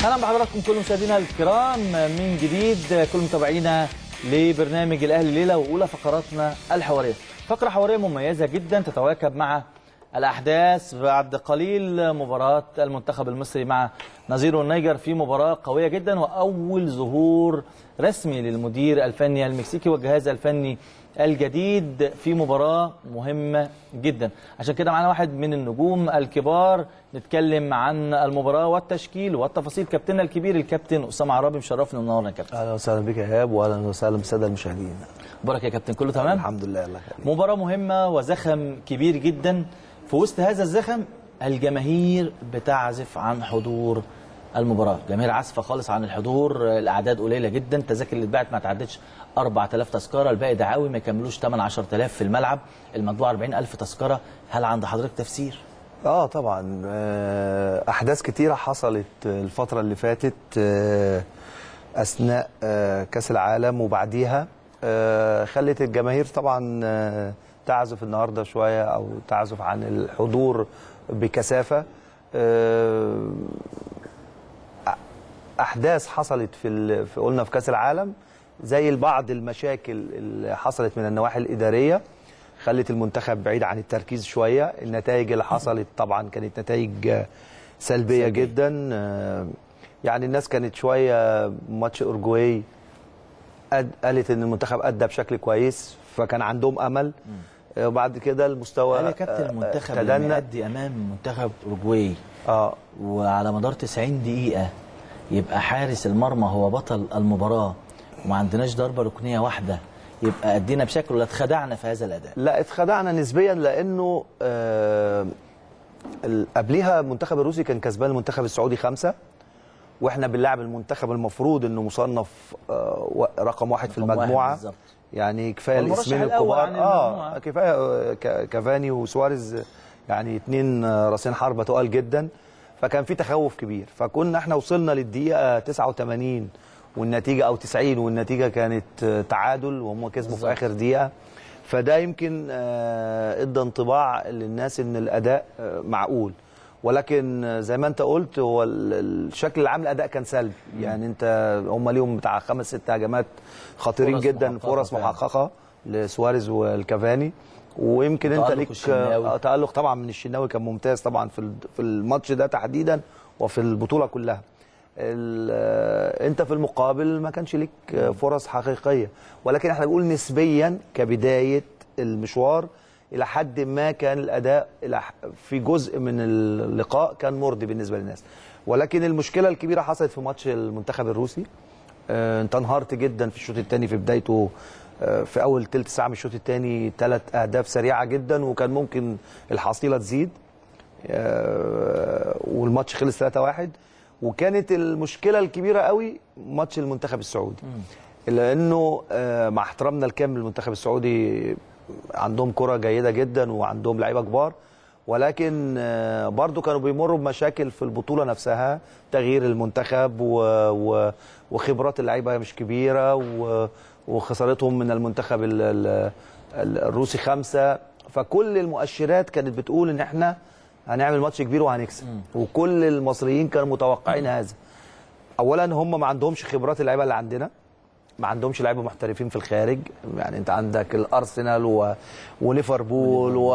اهلا بحضراتكم كل مشاهدينا الكرام من جديد كل متابعينا لبرنامج الاهلي ليله واولى فقراتنا الحواريه فقره حواريه مميزه جدا تتواكب مع الاحداث بعد قليل مباراه المنتخب المصري مع نظيره النيجر في مباراه قويه جدا واول ظهور رسمي للمدير الفني المكسيكي والجهاز الفني الجديد في مباراة مهمة جدا عشان كده معانا واحد من النجوم الكبار نتكلم عن المباراة والتشكيل والتفاصيل كابتننا الكبير الكابتن أسامة عرابي مشرفنا ومنورنا يا كابتن اهلا وسهلا بك يا ايهاب واهلا وسهلا بالساده المشاهدين بارك يا كابتن كله تمام الحمد لله الله يخليك مباراة مهمة وزخم كبير جدا في وسط هذا الزخم الجماهير بتعزف عن حضور المباراة جماهير عازفة خالص عن الحضور الأعداد قليلة جدا التذاكر اللي اتباعت ما تعدتش 4000 تذكرة الباقي دعاوي ما يكملوش 8 10000 في الملعب المجموعة 40000 تذكرة هل عند حضرتك تفسير؟ اه طبعا آه، احداث كتيره حصلت الفتره اللي فاتت آه، اثناء آه، كاس العالم وبعديها آه، خلت الجماهير طبعا آه، تعزف النهارده شويه او تعزف عن الحضور بكثافه آه، احداث حصلت في ال- في قلنا في كاس العالم زي بعض المشاكل اللي حصلت من النواحي الاداريه خلت المنتخب بعيد عن التركيز شويه النتائج اللي حصلت طبعا كانت نتائج آه، سلبيه سلبية. جدا آه، يعني الناس كانت شويه ماتش اورجواي أد- قالت ان المنتخب ادى بشكل كويس فكان عندهم امل آه، وبعد كده المستوى هل يا كابتن آه، المنتخب تدنى. لما يأدي أمام منتخب أوروجواي اه وعلى مدار 90 دقيقة يبقى حارس المرمى هو بطل المباراة وما عندناش ضربة ركنية واحدة يبقى أدينا بشكل ولا اتخدعنا في هذا الأداء لا اتخدعنا نسبيا لانه آه ال- قبليها المنتخب الروسي كان كسبان المنتخب السعودي خمسة واحنا بنلعب المنتخب المفروض انه مصنف آه و- رقم واحد في رقم واحد المجموعه بالظبط. يعني كفايه والمرشح الاسمين الأول الكبار عن المجموعة. اه كفايه آه، ك- كافاني وسواريز يعني اتنين آه، راسين حربه تقال جدا فكان في تخوف كبير فكنا احنا وصلنا للدقيقه 89 والنتيجه او 90 والنتيجه كانت آه، تعادل وهم كسبوا في بالظبط. اخر دقيقه فده يمكن آه، ادى انطباع للناس ان الاداء آه، معقول ولكن آه، زي ما انت قلت هو ال- الشكل العام الاداء كان سلبي يعني انت هم ليهم بتاع خمس ست هجمات خطيرين فرص جدا محققة فرص فعلا. محققه لسواريز والكافاني ويمكن انت وتألق ليك الشناوي. آه، تالق طبعا من الشناوي كان ممتاز طبعا في ال- في الماتش ده تحديدا وفي البطوله كلها ال- آه، انت في المقابل ما كانش ليك آه، فرص حقيقيه ولكن احنا بنقول نسبيا كبدايه المشوار الى حد ما كان الاداء إلى ح- في جزء من اللقاء كان مرضي بالنسبه للناس ولكن المشكله الكبيره حصلت في ماتش المنتخب الروسي آه، انت انهارت جدا في الشوط الثاني في بدايته آه، في اول ثلث ساعه من الشوط الثاني ثلاث اهداف سريعه جدا وكان ممكن الحصيله تزيد آه، والماتش خلص 3-1 وكانت المشكله الكبيره قوي ماتش المنتخب السعودي لانه آه، مع احترامنا الكامل للمنتخب السعودي عندهم كره جيده جدا وعندهم لعيبه كبار ولكن آه، برضو كانوا بيمروا بمشاكل في البطوله نفسها تغيير المنتخب و... و... وخبرات اللعيبه مش كبيره و... وخسارتهم من المنتخب ال... ال... ال- الروسي خمسه فكل المؤشرات كانت بتقول ان احنا هنعمل ماتش كبير وهنكسب وكل المصريين كانوا متوقعين هذا اولا هم ما عندهمش خبرات اللعيبه اللي عندنا ما عندهمش لعيبه محترفين في الخارج يعني انت عندك الارسنال و... وليفربول و...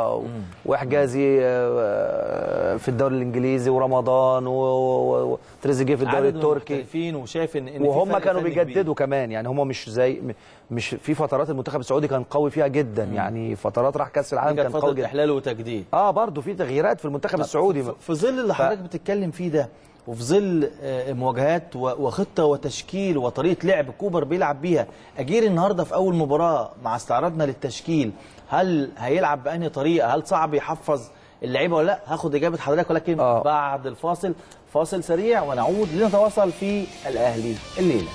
وحجازي آه، في الدوري الانجليزي ورمضان و- و- وتريزيجيه في الدوري عدد من التركي المحترفين وشايف ان ان في وهم فرق كانوا فني كبير. بيجددوا كمان يعني هم مش زي م- مش في فترات المنتخب السعودي كان قوي فيها جدا يعني فترات راح كاس دي العالم كانت كان قوي فترة جدا احلال وتجديد اه برضه في تغييرات في المنتخب السعودي في- في ظل اللي حضرتك بتتكلم فيه ده وفي ظل آه، مواجهات و- وخطه وتشكيل وطريقه لعب كوبر بيلعب بيها اجير النهارده في اول مباراه مع استعراضنا للتشكيل هل هيلعب بأنهي طريقه هل صعب يحفظ اللعيبه ولا لا هاخد اجابه حضرتك ولكن آه. بعد الفاصل فاصل سريع ونعود لنتواصل في الاهلي الليله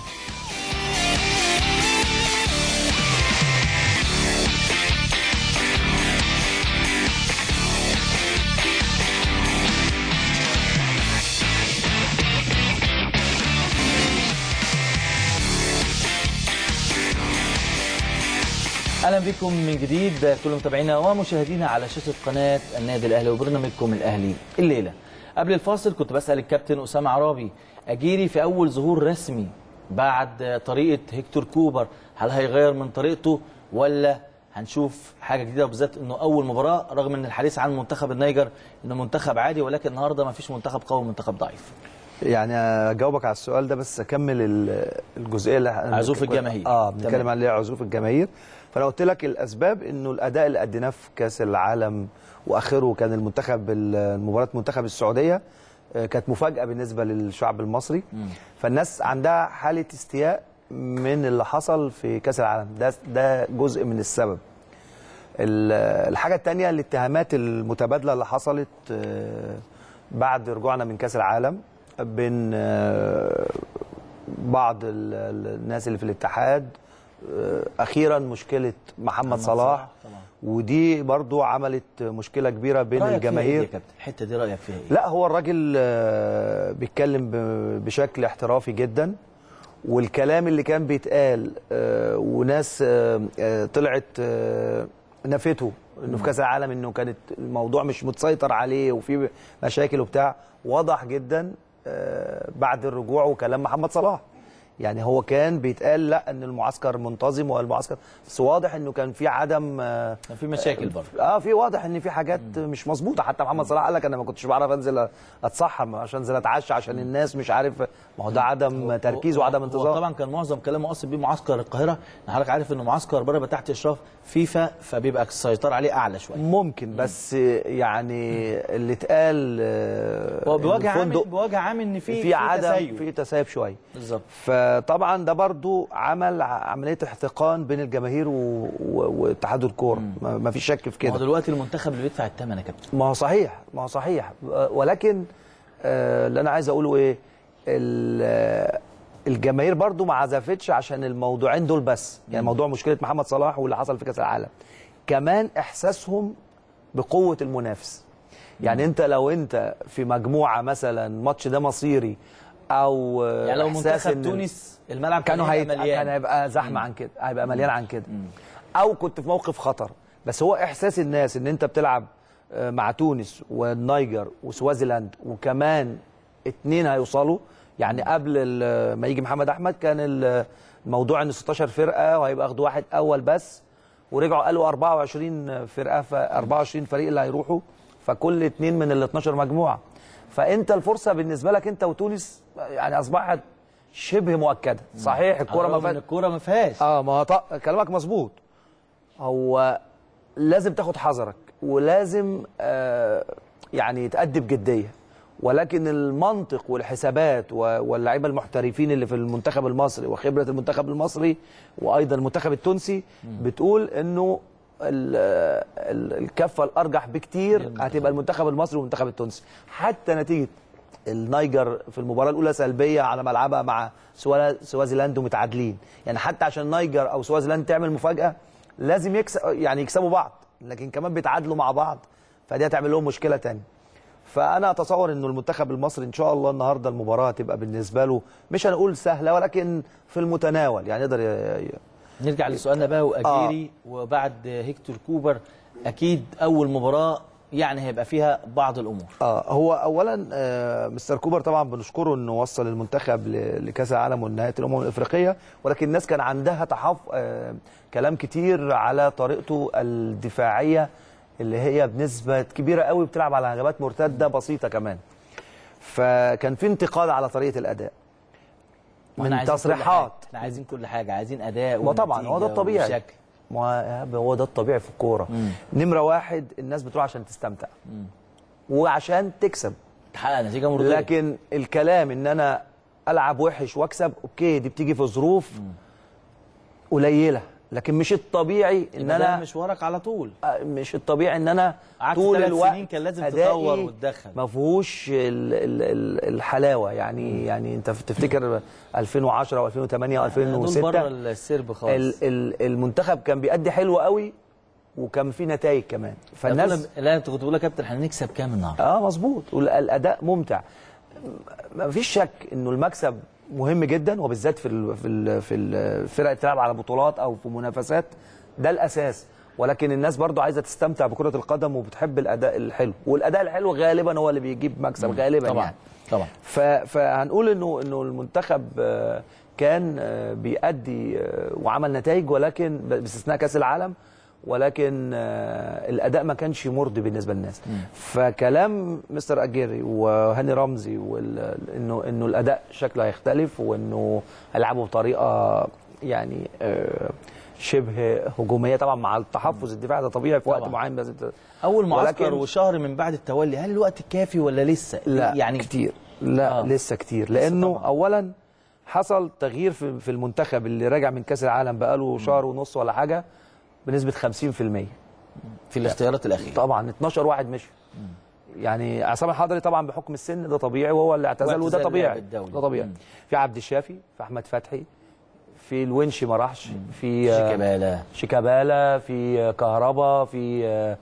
اهلا بكم من جديد كل متابعينا ومشاهدينا على شاشه قناه النادي الاهلي وبرنامجكم الاهلي الليله قبل الفاصل كنت بسال الكابتن اسامه عرابي اجيري في اول ظهور رسمي بعد طريقه هيكتور كوبر هل هيغير من طريقته ولا هنشوف حاجه جديده بالذات انه اول مباراه رغم ان الحديث عن منتخب النيجر انه منتخب عادي ولكن النهارده ما فيش منتخب قوي ومنتخب ضعيف يعني اجاوبك على السؤال ده بس اكمل ال- الجزئيه اللي عزوف الجماهير. اه تمام. بنتكلم عليها عزوف الجماهير فانا قلت لك الاسباب انه الاداء اللي اديناه في كاس العالم واخره كان المنتخب مباراه منتخب السعوديه آه، كانت مفاجاه بالنسبه للشعب المصري فالناس عندها حاله استياء من اللي حصل في كاس العالم ده ده جزء من السبب ال- الحاجه الثانيه الاتهامات المتبادله اللي حصلت آه، بعد رجوعنا من كاس العالم بين آه، بعض ال- ال- الناس اللي في الاتحاد آه، اخيرا مشكله محمد, محمد صلاح صلاح طبعا. ودي برضو عملت مشكله كبيره بين رأيك فيها إيه الجماهير يا كابتن الحته دي رايك فيها ايه لا هو الراجل آه، بيتكلم ب- بشكل احترافي جدا والكلام اللي كان بيتقال آه، وناس آه، آه، طلعت آه، نفته انه في كاس العالم انه كانت الموضوع مش متسيطر عليه وفي مشاكل وبتاع واضح جدا آه، بعد الرجوع وكلام محمد صلاح يعني هو كان بيتقال لا ان المعسكر منتظم والمعسكر بس واضح انه كان في عدم آه، كان في مشاكل برضه اه في واضح ان في حاجات مش مظبوطه حتى محمد صلاح قال لك انا ما كنتش بعرف انزل اتسحر عشان انزل اتعشى عشان الناس مش عارف ما هو ده عدم تركيز وعدم هو انتظام طبعا كان معظم كلامه اصلا بيه معسكر القاهره إن حضرتك عارف انه معسكر بره بيبقى تحت اشراف فيفا فبيبقى السيطره عليه اعلى شويه ممكن بس يعني اللي اتقال آه، هو إن بوجه عام الفندق بوجه عام ان في في عدم تسيب. في تسيب شويه بالظبط فطبعا ده برضو عمل ع- عمليه احتقان بين الجماهير و- و- واتحاد الكوره ما ما فيش شك في ما هو كده دلوقتي المنتخب اللي بيدفع الثمن يا كابتن ما هو صحيح ما هو صحيح آه، ولكن آه، اللي انا عايز اقوله ايه ال- آه، الجماهير برضو ما عزفتش عشان الموضوعين دول بس يعني موضوع مشكله محمد صلاح واللي حصل في كاس العالم كمان احساسهم بقوه المنافس يعني انت لو انت في مجموعه مثلا الماتش ده مصيري او آه، يعني لو إحساس منتخب إن- تونس الملعب كان كانوا هيبقى هيت... مليان كان هيبقى زحمه عن كده هيبقى مليان عن كده او كنت في موقف خطر بس هو احساس الناس ان انت بتلعب آه، مع تونس والنيجر وسوازيلاند وكمان اتنين هيوصلوا يعني قبل ال- ما يجي محمد احمد كان ال- الموضوع ان 16 فرقه وهيبقى اخدوا واحد اول بس ورجعوا قالوا 24 فرقه ف 24 فريق اللي هيروحوا فكل اتنين من ال 12 مجموعه فانت الفرصه بالنسبه لك انت وتونس يعني اصبحت شبه مؤكده صحيح الكوره ما رغم إن فات الكوره ما فيهاش اه ما هو ط- كلامك مظبوط هو لازم تاخد حذرك ولازم آه يعني تأدي بجديه ولكن المنطق والحسابات و- واللعيبه المحترفين اللي في المنتخب المصري وخبره المنتخب المصري وايضا المنتخب التونسي بتقول انه ال- ال- الكفه الارجح بكتير هتبقى المنتخب المصري والمنتخب التونسي حتى نتيجه النيجر في المباراه الاولى سلبيه على ملعبها مع سوا- سوازيلاند ومتعادلين يعني حتى عشان نيجر او سوازيلاند تعمل مفاجاه لازم يكسب يعني يكسبوا بعض لكن كمان بيتعادلوا مع بعض فدي هتعمل لهم مشكله تانية فانا اتصور انه المنتخب المصري ان شاء الله النهارده المباراه هتبقى بالنسبه له مش هنقول سهله ولكن في المتناول يعني يقدر ي- ي- نرجع لسؤالنا بقى واجيري وبعد هيكتور كوبر اكيد اول مباراه يعني هيبقى فيها بعض الامور اه هو اولا آه مستر كوبر طبعا بنشكره انه وصل المنتخب ل- لكاس العالم ونهايه الامم الافريقيه ولكن الناس كان عندها تحف آه كلام كتير على طريقته الدفاعيه اللي هي بنسبه كبيره قوي بتلعب على هجمات مرتده بسيطه كمان فكان في انتقاد على طريقه الاداء وإحنا من عايزين كل تصريحات حاجة. احنا عايزين كل حاجه عايزين اداء ما طبعا هو ده ونتيجة الطبيعي وشكل. ما هو ده الطبيعي في الكوره نمره واحد الناس بتروح عشان تستمتع وعشان تكسب تحقق نتيجه مرضيه لكن الكلام ان انا العب وحش واكسب اوكي دي بتيجي في ظروف قليله لكن مش الطبيعي ان يبقى ده انا مشوارك على طول آه، مش الطبيعي ان انا قعدت طول ثلاث الوقت سنين كان لازم أدائي تطور وتدخل. ما فيهوش ال- ال- ال- الحلاوه يعني يعني انت تفتكر 2010 و2008 دول و2006 بره السرب خالص ال- ال- المنتخب كان بيأدي حلو قوي وكان في نتائج كمان فالناس فالناس لا انت كنت بقول يا كابتن هنكسب كام النهارده اه مظبوط والاداء ممتع ما فيش شك انه المكسب مهم جدا وبالذات في ال في ال في الفرق اللي بتلعب على بطولات او في منافسات ده الاساس ولكن الناس برضو عايزه تستمتع بكره القدم وبتحب الاداء الحلو والاداء الحلو غالبا هو اللي بيجيب مكسب غالبا طبعا يعني طبعا ف- فهنقول انه انه المنتخب آه، كان آه، بيأدي آه، وعمل نتائج ولكن ب- باستثناء كاس العالم ولكن آه، الاداء ما كانش مرضي بالنسبه للناس فكلام مستر اجيري وهاني رمزي وال- انه انه الاداء شكله هيختلف وانه هيلعبوا بطريقه يعني آه، شبه هجوميه طبعا مع التحفظ الدفاعي ده طبيعي في وقت طبعاً. معين لازم ت- اول معسكر ولكن- وشهر من بعد التولي هل الوقت كافي ولا لسه لا يعني يعني كتير لا آه. آه. لسه كتير لانه طبعاً. اولا حصل تغيير في في المنتخب اللي راجع من كاس العالم بقاله شهر ونص ولا حاجه بنسبه 50% في الاختيارات الاخيره طبعا 12 واحد مشي يعني عصام الحضري طبعا بحكم السن ده طبيعي وهو اللي اعتزل واعتزال وده اللاعب طبيعي الدولي. ده طبيعي مم. في عبد الشافي في احمد فتحي في الونشي ما راحش في آه، شيكابالا شيكابالا في آه، كهربا في آه،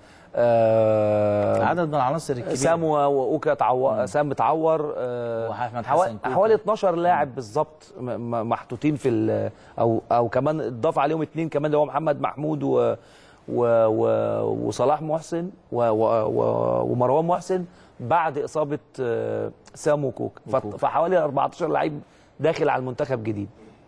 آه، عدد من العناصر الكبيره سام و- واوكا تعور سام متعور آه، وأحمد حوا- حسن كوكا. حوالي 12 لاعب بالظبط م- م- محطوطين في ال- او او كمان اضاف عليهم اثنين كمان اللي هو محمد محمود و و و وصلاح محسن و و و ومروان محسن بعد اصابه آه، سام وكوكا ف- وكوكا. فحوالي 14 لعيب داخل على المنتخب جديد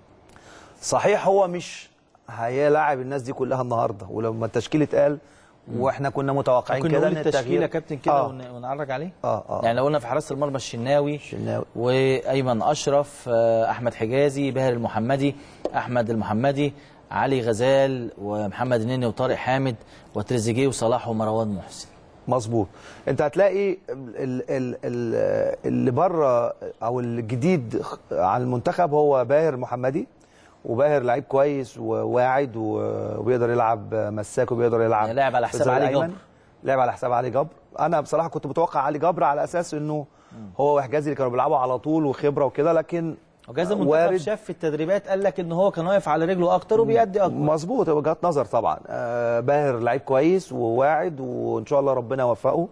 صحيح هو مش هيلاعب الناس دي كلها النهارده ولما التشكيل اتقال واحنا كنا متوقعين ممكن كده نقول ان التشكيله التغيير كابتن كده آه. ون- ونعرج عليه اه اه يعني لو قلنا في حراسه المرمى الشناوي الشناوي. وايمن اشرف آه، احمد حجازي باهر المحمدي احمد المحمدي علي غزال ومحمد النني وطارق حامد وتريزيجيه وصلاح ومروان محسن مظبوط انت هتلاقي ال ال ال اللي بره او الجديد على المنتخب هو باهر محمدي وباهر لعيب كويس وواعد و- وبيقدر يلعب مساك وبيقدر يلعب يعني لاعب على في حساب الظهير علي الأيمن. جبر. لعب على حساب علي جبر انا بصراحه كنت متوقع علي جبر على اساس انه هو وحجازي اللي كانوا بيلعبوا على طول وخبره وكده لكن وجاز المنتخب وارد. شاف في التدريبات قال لك ان هو كان واقف على رجله اكتر وبيأدي اكتر مظبوط وجهات نظر طبعا آه باهر لعيب كويس وواعد وان شاء الله ربنا يوفقه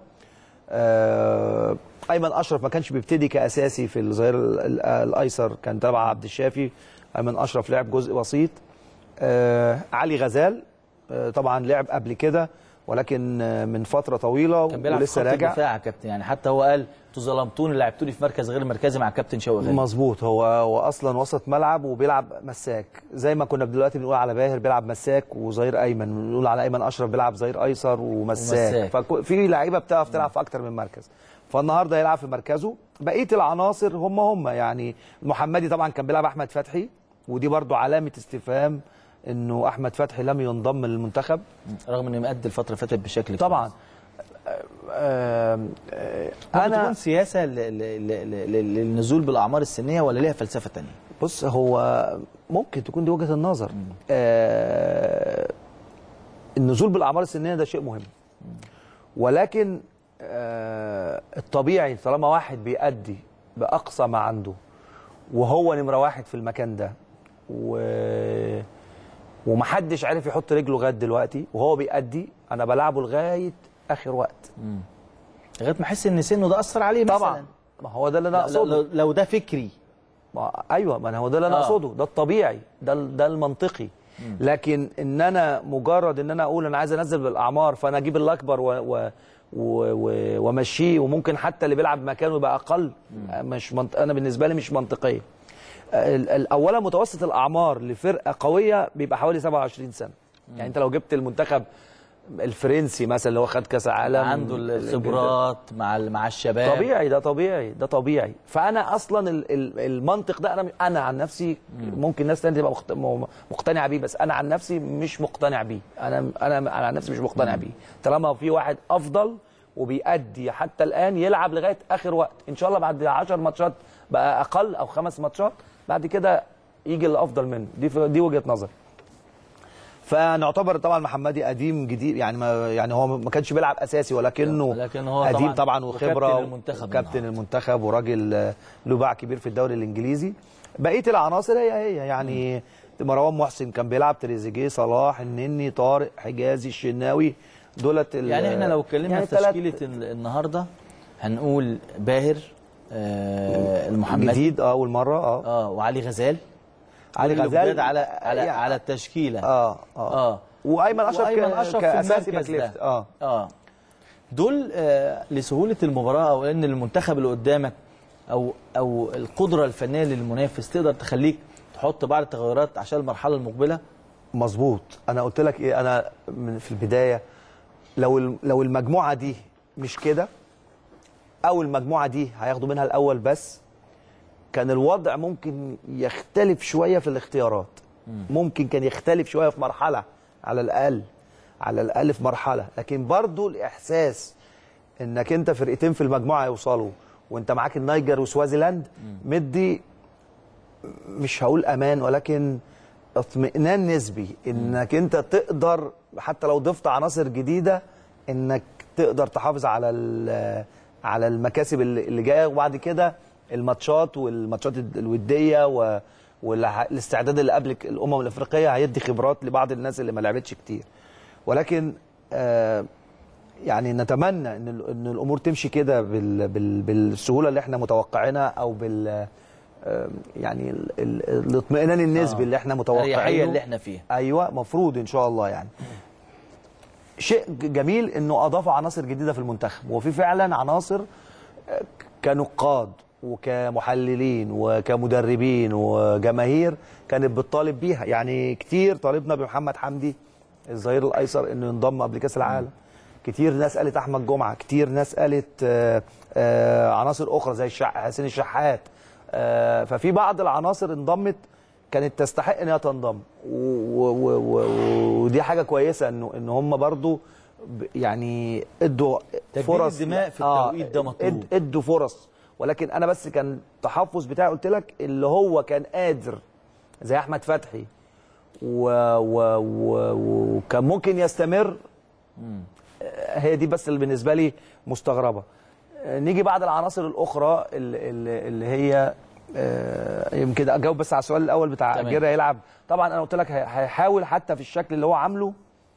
آه ايمن اشرف ما كانش بيبتدي كاساسي في الظهير ال- ال- الايسر كان تبع عبد الشافي ايمن اشرف لعب جزء بسيط آه علي غزال آه طبعا لعب قبل كده ولكن آه من فتره طويله كان بيلعب في ولسه خط راجع الدفاع يا كابتن يعني حتى هو قال انتوا ظلمتوني لعبتوني في مركز غير مركزي مع كابتن شوقي غالي مظبوط هو هو اصلا وسط ملعب وبيلعب مساك زي ما كنا دلوقتي بنقول على باهر بيلعب مساك وظهير ايمن بنقول على ايمن اشرف بيلعب ظهير ايسر ومساك, ومساك. ففي لعيبه بتعرف تلعب في اكتر من مركز فالنهارده يلعب في مركزه بقيه العناصر هم هم يعني المحمدي طبعا كان بيلعب احمد فتحي ودي برضو علامه استفهام انه احمد فتحي لم ينضم للمنتخب رغم انه مأدي الفتره اللي فاتت بشكل طبعا كويس. آم، آه، ممكن انا تكون سياسه ل- ل- ل- ل- للنزول بالاعمار السنيه ولا ليها فلسفه تانية بص هو ممكن تكون دي وجهه النظر آه النزول بالاعمار السنيه ده شيء مهم ولكن آه الطبيعي طالما واحد بيأدي باقصى ما عنده وهو نمره واحد في المكان ده و ومحدش عارف يحط رجله لغايه دلوقتي وهو بيأدي انا بلعبه لغايه اخر وقت لغايه ما احس ان سنه ده اثر عليه مثلا طبعا ما هو ده اللي انا لا- اقصده لو, لو ده فكري ما ايوه ما هو ده اللي انا آه. اقصده ده الطبيعي ده ال- ده المنطقي لكن ان انا مجرد ان انا اقول انا عايز انزل بالاعمار فانا اجيب الاكبر و و و- و- وامشيه وممكن حتى اللي بيلعب مكانه يبقى اقل مش منط... انا بالنسبه لي مش منطقيه ال- ال- اولا متوسط الاعمار لفرقه قويه بيبقى حوالي 27 سنه يعني انت لو جبت المنتخب الفرنسي مثلا اللي هو خد كاس عالم عنده الخبرات مع ال- مع الشباب طبيعي ده طبيعي ده طبيعي فانا اصلا ال- ال- المنطق ده انا انا عن نفسي ممكن ناس تانية تبقى مخت- م- مقتنعه بيه بس انا عن نفسي مش مقتنع بيه انا انا انا عن نفسي مش مقتنع بيه طالما في واحد افضل وبيأدي حتى الان يلعب لغايه اخر وقت ان شاء الله بعد 10 ماتشات بقى اقل او خمس ماتشات بعد كده يجي الافضل منه دي ف- دي وجهه نظر فنعتبر طبعا محمدي قديم جديد يعني ما يعني هو ما كانش بيلعب اساسي ولكنه لكن هو قديم طبعاً طبعا وخبره وكابتن المنتخب كابتن النهاردة. المنتخب وراجل آه، له باع كبير في الدوري الانجليزي بقيه العناصر هي هي يعني مروان محسن كان بيلعب تريزيجيه صلاح النني طارق حجازي الشناوي دولت ال- يعني احنا لو اتكلمنا يعني في تلات- تشكيله ال- النهارده هنقول باهر آه المحمدي جديد اه اول مره اه اه وعلي غزال علي كل غزال الجداد على على يعني- على التشكيله اه اه, اه وايمن اشرف وأيمن ك- أشرف في كاساسي باك المركز ده. ليفت اه اه دول آه لسهوله المباراه او ان المنتخب اللي قدامك او او القدره الفنيه للمنافس تقدر تخليك تحط بعض التغيرات عشان المرحله المقبله مظبوط انا قلت لك ايه انا من في البدايه لو ال- لو المجموعه دي مش كده او المجموعه دي هياخدوا منها الاول بس كان الوضع ممكن يختلف شويه في الاختيارات ممكن كان يختلف شويه في مرحله على الاقل على الاقل في مرحله لكن برضو الاحساس انك انت فرقتين في المجموعه يوصلوا وانت معاك النيجر وسوازيلاند مدي مش هقول امان ولكن اطمئنان نسبي انك انت تقدر حتى لو ضفت عناصر جديده انك تقدر تحافظ على ال- على المكاسب اللي اللي جايه وبعد كده الماتشات والماتشات الوديه و والاستعداد اللي قبل الامم الافريقيه هيدي خبرات لبعض الناس اللي ما لعبتش كتير ولكن آه يعني نتمنى ان ال- ان الامور تمشي كده بال بال بالسهوله اللي احنا متوقعينها او بال آه، يعني ال- ال- الاطمئنان النسبي آه. اللي احنا الاريحيه متوقعينه اللي احنا فيها ايوه مفروض ان شاء الله يعني شيء ج- جميل انه اضاف عناصر جديده في المنتخب وفي فعلا عناصر آه، كنقاد وكمحللين وكمدربين وجماهير كانت بتطالب بيها يعني كتير طالبنا بمحمد حمدي الظهير الايسر انه ينضم قبل كاس العالم كتير ناس قالت احمد جمعه كتير ناس قالت آه، آه، عناصر اخرى زي الشع... حسين الشحات آه، ففي بعض العناصر انضمت كانت تستحق ان هي تنضم و- و- و- ودي حاجه كويسه انه ان هم برضو ب- يعني ادوا تجديد فرص الدماء في التوقيت ده مطلوب. اد- ادوا فرص ولكن انا بس كان التحفظ بتاعي قلت لك اللي هو كان قادر زي احمد فتحي و... و... و... وكان ممكن يستمر آه، هي دي بس اللي بالنسبه لي مستغربه آه، نيجي بعد العناصر الاخرى اللي, اللي اللي هي آه، يمكن اجاوب بس على السؤال الاول بتاع تمام. جيرا هيلعب طبعا انا قلت لك هي- هيحاول حتى في الشكل اللي هو عامله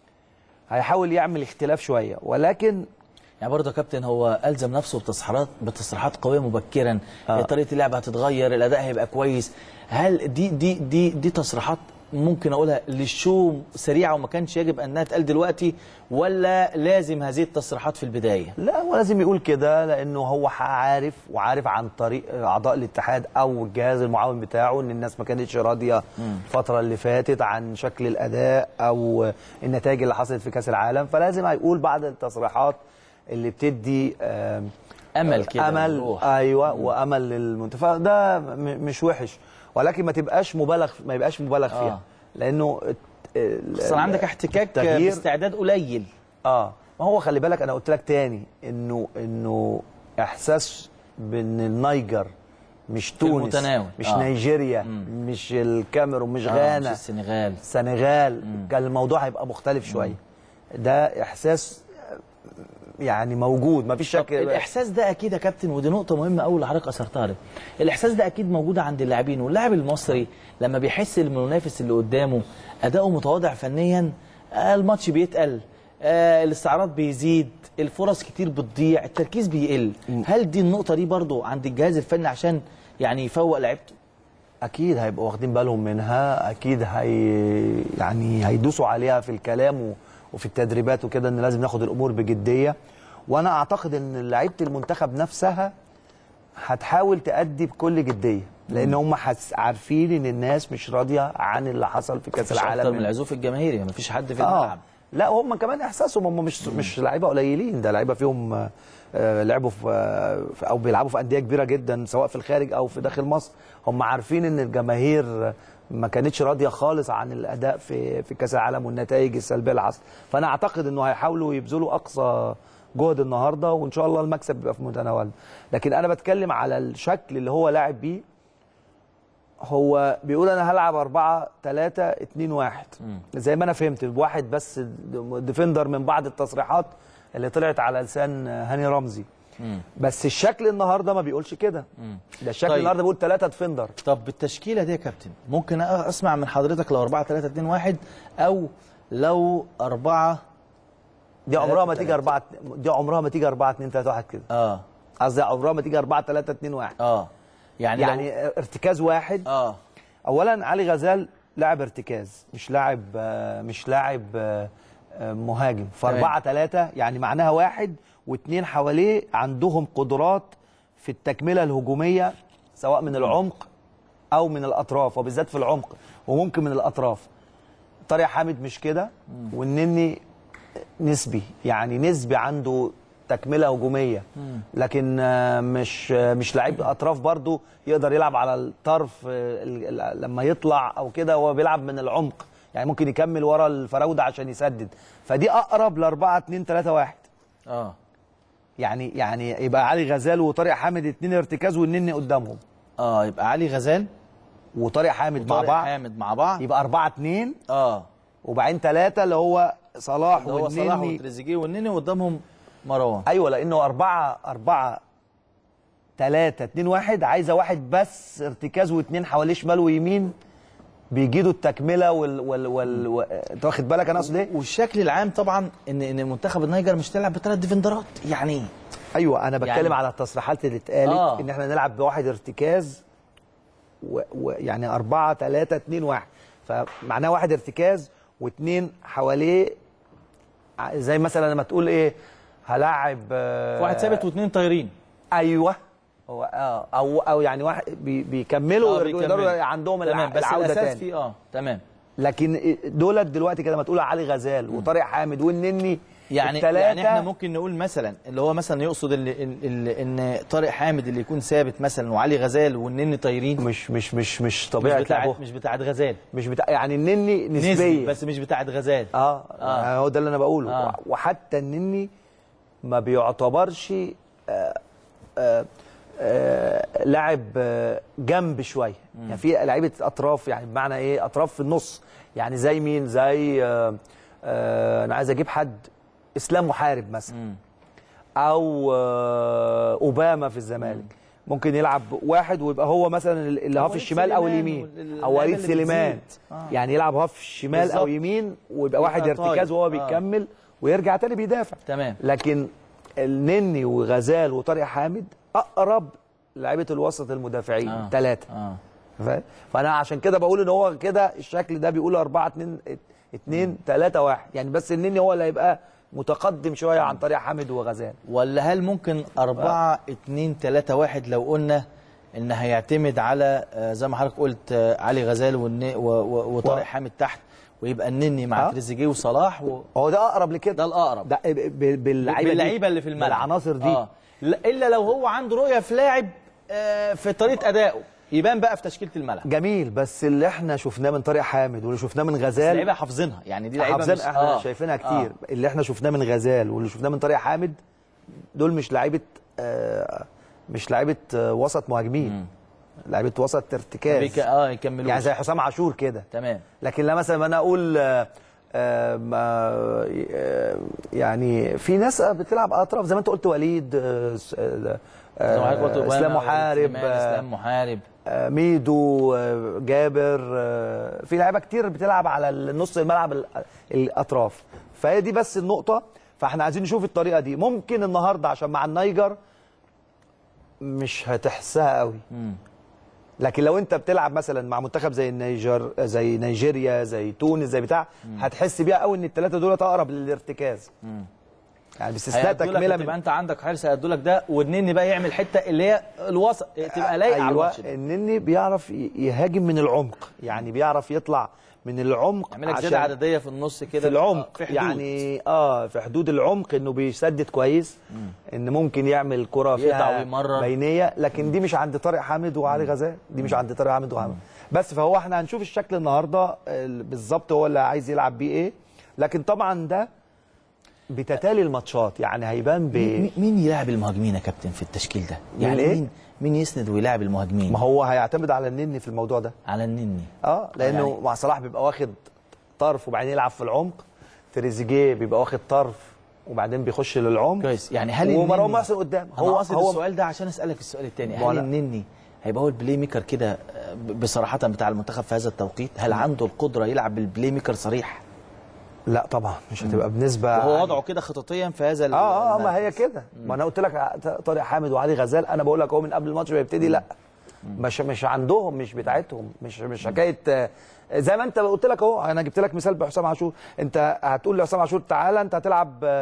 هيحاول يعمل اختلاف شويه ولكن يعني برضه يا كابتن هو الزم نفسه بتصريحات بتصريحات قويه مبكرا آه. آه. طريقه اللعب هتتغير الاداء هيبقى كويس هل دي دي دي دي تصريحات ممكن اقولها للشو سريعه وما كانش يجب انها تقال دلوقتي ولا لازم هذه التصريحات في البدايه لا هو لازم يقول كده لانه هو عارف وعارف عن طريق اعضاء الاتحاد او الجهاز المعاون بتاعه ان الناس ما كانتش راضيه الفتره اللي فاتت عن شكل الاداء او النتائج اللي حصلت في كاس العالم فلازم هيقول بعض التصريحات اللي بتدي آم، امل كده امل وروح. ايوه وامل للمنتخب فده م- مش وحش ولكن ما تبقاش مبالغ ما يبقاش مبالغ فيها آه. لانه الت- ال- اصلا عندك احتكاك التغيير- باستعداد قليل اه ما هو خلي بالك انا قلت لك تاني انه انه احساس بان النيجر مش تونس المتناول. مش آه. نيجيريا مش الكاميرون مش آه، مش غانا السنغال السنغال كان الموضوع هيبقى مختلف شويه ده احساس يعني موجود ما فيش طب شك الاحساس ده اكيد يا كابتن ودي نقطه مهمه قوي اللي حضرتك اثرتها لي الاحساس ده اكيد موجود عند اللاعبين واللاعب المصري لما بيحس ان المنافس اللي قدامه اداؤه متواضع فنيا آه، الماتش بيتقل آه، الاستعراض بيزيد الفرص كتير بتضيع التركيز بيقل هل دي النقطه دي برضو عند الجهاز الفني عشان يعني يفوق لعيبته اكيد هيبقوا واخدين بالهم منها اكيد هي يعني هيدوسوا عليها في الكلام و- وفي التدريبات وكده ان لازم ناخد الامور بجديه وانا اعتقد ان لعيبه المنتخب نفسها هتحاول تأدي بكل جديه لان هم حس عارفين ان الناس مش راضيه عن اللي حصل في كاس مفيش اكتر العالم من العزوف الجماهيري مفيش حد في اه الملعب لا هم كمان احساسهم هم مش مش لعيبه قليلين ده لعيبه فيهم آه، آه، لعبوا في آه، في- او بيلعبوا في انديه كبيره جدا سواء في الخارج او في داخل مصر هم عارفين ان الجماهير آه، ما كانتش راضيه خالص عن الاداء في في كاس العالم والنتائج السلبيه اللي حصلت فانا اعتقد انه هيحاولوا يبذلوا اقصى جهد النهارده وان شاء الله المكسب يبقى في متناولنا لكن انا بتكلم على الشكل اللي هو لاعب بيه هو بيقول انا هلعب 4 3 2 1 زي ما انا فهمت بواحد بس ديفندر من بعض التصريحات اللي طلعت على لسان هاني رمزي بس الشكل النهارده ما بيقولش كده ده الشكل طيب. النهارده بيقول 3 ديفندر طب بالتشكيله دي يا كابتن ممكن أ- اسمع من حضرتك لو 4 3 2 1 او لو 4 دي عمرها ما تلاتة. تيجي 4 دي عمرها ما تيجي 4 2 3 1 كده اه قصدي عمرها ما تيجي 4 3 2 1 اه يعني يعني لو ارتكاز واحد اه اولا علي غزال لاعب ارتكاز مش لاعب آه، مش لاعب آه، آه، مهاجم فاربعه ثلاثه يعني معناها واحد واثنين حواليه عندهم قدرات في التكمله الهجوميه سواء من العمق او من الاطراف وبالذات في العمق وممكن من الاطراف طارق حامد مش كده والنني نسبي يعني نسبي عنده تكمله هجوميه لكن آه، مش آه، مش لعيب اطراف برضو يقدر يلعب على الطرف آه، ال- ال- لما يطلع او كده هو بيلعب من العمق يعني ممكن يكمل ورا الفراوده عشان يسدد فدي اقرب ل 4 2 3 1 اه يعني يعني يبقى علي غزال وطارق حامد اتنين ارتكاز والنني قدامهم اه يبقى علي غزال وطارق حامد مع طارق بعض حامد مع بعض يبقى 4 2 اه وبعدين ثلاثة اللي هو صلاح اللي هو صلاح والنني وتريزيجيه والنني وقدامهم مروان ايوه لانه أربعة أربعة ثلاثة اتنين واحد عايزة واحد بس ارتكاز واتنين حواليه شمال ويمين بيجيدوا التكملة وال وال وال و... انت واخد بالك انا اقصد ايه؟ والشكل العام طبعا ان ان منتخب النيجر مش تلعب بثلاث ديفندرات يعني ايوه انا بتكلم يعني- على التصريحات اللي اتقالت آه. ان احنا نلعب بواحد ارتكاز و... و... يعني أربعة ثلاثة اتنين واحد فمعناه واحد ارتكاز واتنين حواليه ع- زي مثلا لما تقول ايه هلاعب آه، واحد ثابت واثنين طايرين ايوه هو اه او او يعني واحد بي بيكملوا آه، ويرجعوا بيكملوا. يقدروا عندهم تمام الع- بس العوده الاساس تاني في اه تمام لكن دولت دلوقتي كده ما تقول علي غزال وطارق حامد والنني يعني التلاتة يعني احنا ممكن نقول مثلا اللي هو مثلا يقصد اللي اللي ان طارق حامد اللي يكون ثابت مثلا وعلي غزال والنني طايرين مش مش مش مش مش طبيعي بتاعت لعبهم. مش بتاعت غزال مش بتاع يعني النني نسبي نسبيا بس مش بتاعت غزال اه, آه. آه. هو ده اللي انا بقوله آه. آه. وحتى النني ما بيعتبرش آه آه آه لاعب آه جنب شويه يعني في لعيبه اطراف يعني بمعنى ايه اطراف في النص يعني زي مين زي آه آه انا عايز اجيب حد اسلام محارب مثلا مم. او آه اوباما في الزمالك ممكن يلعب واحد ويبقى هو مثلا اللي هاف وليد الشمال او سليمان اليمين وال- او وليد اللعيبة اللي سليمان بتزيد. آه. يعني يلعب هاف شمال او بالظبط. يمين ويبقى واحد يبقى ارتكاز طاير. وهو آه. بيكمل ويرجع تاني بيدافع تمام لكن النني وغزال وطارق حامد اقرب لعيبه الوسط المدافعين آه. ثلاثه اه فاهم؟ فانا عشان كده بقول ان هو كده الشكل ده بيقول 4 2 2 3 1 يعني بس النني هو اللي هيبقى متقدم شويه عن طارق حامد وغزال ولا هل ممكن أربعة اتنين تلاتة واحد لو قلنا إن هيعتمد على آه، زي ما حضرتك قلت آه، علي غزال والن- و- و- وطارق و- حامد تحت ويبقى النني مع آه. تريزيجيه وصلاح و... هو ده اقرب لكده ده الأقرب ده ب- ب- باللعيبه دي، باللعيبة اللي في الملعب بالعناصر دي آه. لا- إلا لو هو عنده رؤية في لاعب آه، في طريقة أدائه يبان بقى في تشكيلة الملعب جميل بس اللي احنا شفناه من طارق حامد واللي شفناه من غزال اللعيبة حافظينها يعني دي لعيبة حافظين مش احنا آه. شايفينها كتير آه. آه. اللي احنا شفناه من غزال واللي شفناه من طارق حامد دول مش لعيبه آه مش لعيبه آه وسط مهاجمين لعيبه وسط ارتكاز بيك... اه يكملوا يعني زي حسام عاشور كده تمام لكن لا مثلا انا اقول آه، آه، ما- آه، يعني في ناس بتلعب اطراف زي ما انت قلت وليد آه، س- آه، زي ما حضرتك قلت آه، أوباما اسلام محارب وسليمان، آه، اسلام محارب آه، ميدو آه، جابر آه، في لعيبه كتير بتلعب على النص الملعب ال- الاطراف فهي دي بس النقطه فاحنا عايزين نشوف الطريقه دي ممكن النهارده عشان مع النيجر مش هتحسها قوي مم. لكن لو انت بتلعب مثلا مع منتخب زي النيجر زي نيجيريا زي تونس زي بتاع هتحس بيها قوي ان الثلاثه دول اقرب للارتكاز يعني باستثناء هيأدوا لك تكمله تبقى من انت عندك حارس هيأدوا لك ده والنني بقى يعمل حته اللي هي الوسط تبقى لايقه على ايوه الماتش ده. النني بيعرف ي- يهاجم من العمق يعني بيعرف يطلع من العمق يعمل لك عشان زياده عدديه في النص كده في العمق في حدود. يعني اه في حدود العمق انه بيسدد كويس ان ممكن يعمل كره يقطع فيها ويمرر. بينيه لكن دي مش عند طارق حامد وعلي غزال دي مش عند طارق حامد وعامر بس فهو احنا هنشوف الشكل النهارده ال- بالظبط هو اللي عايز يلعب بيه ايه لكن طبعا ده بتتالي الماتشات يعني هيبان ب مين مين يلاعب المهاجمين يا كابتن في التشكيل ده؟ يعني إيه؟ مين مين يسند ويلاعب المهاجمين؟ ما هو هيعتمد على النني في الموضوع ده على النني اه لانه يعني- يعني مع صلاح بيبقى واخد طرف وبعدين يلعب في العمق تريزيجيه بيبقى واخد طرف وبعدين بيخش للعمق كويس يعني هل ومروان النني- محسن قدام هو هو قصد هو السؤال ده عشان اسالك السؤال الثاني ما هل أنا- النني هيبقى هو البلاي ميكر كده آه، ب- بصراحه بتاع المنتخب في هذا التوقيت؟ هل عنده القدره يلعب بالبلاي ميكر صريح؟ لا طبعا مش هتبقى بنسبه وهو وضعه كده خططيا في هذا ال- اه اه ما هي المركز. كده ما انا قلت لك طارق حامد وعلي غزال انا بقول لك هو من قبل الماتش ما يبتدي لا مش مش عندهم مش بتاعتهم مش مش حكايه آه، زي ما انت قلت لك اهو انا جبت لك مثال بحسام عاشور انت هتقول لحسام عاشور تعالى انت هتلعب آه،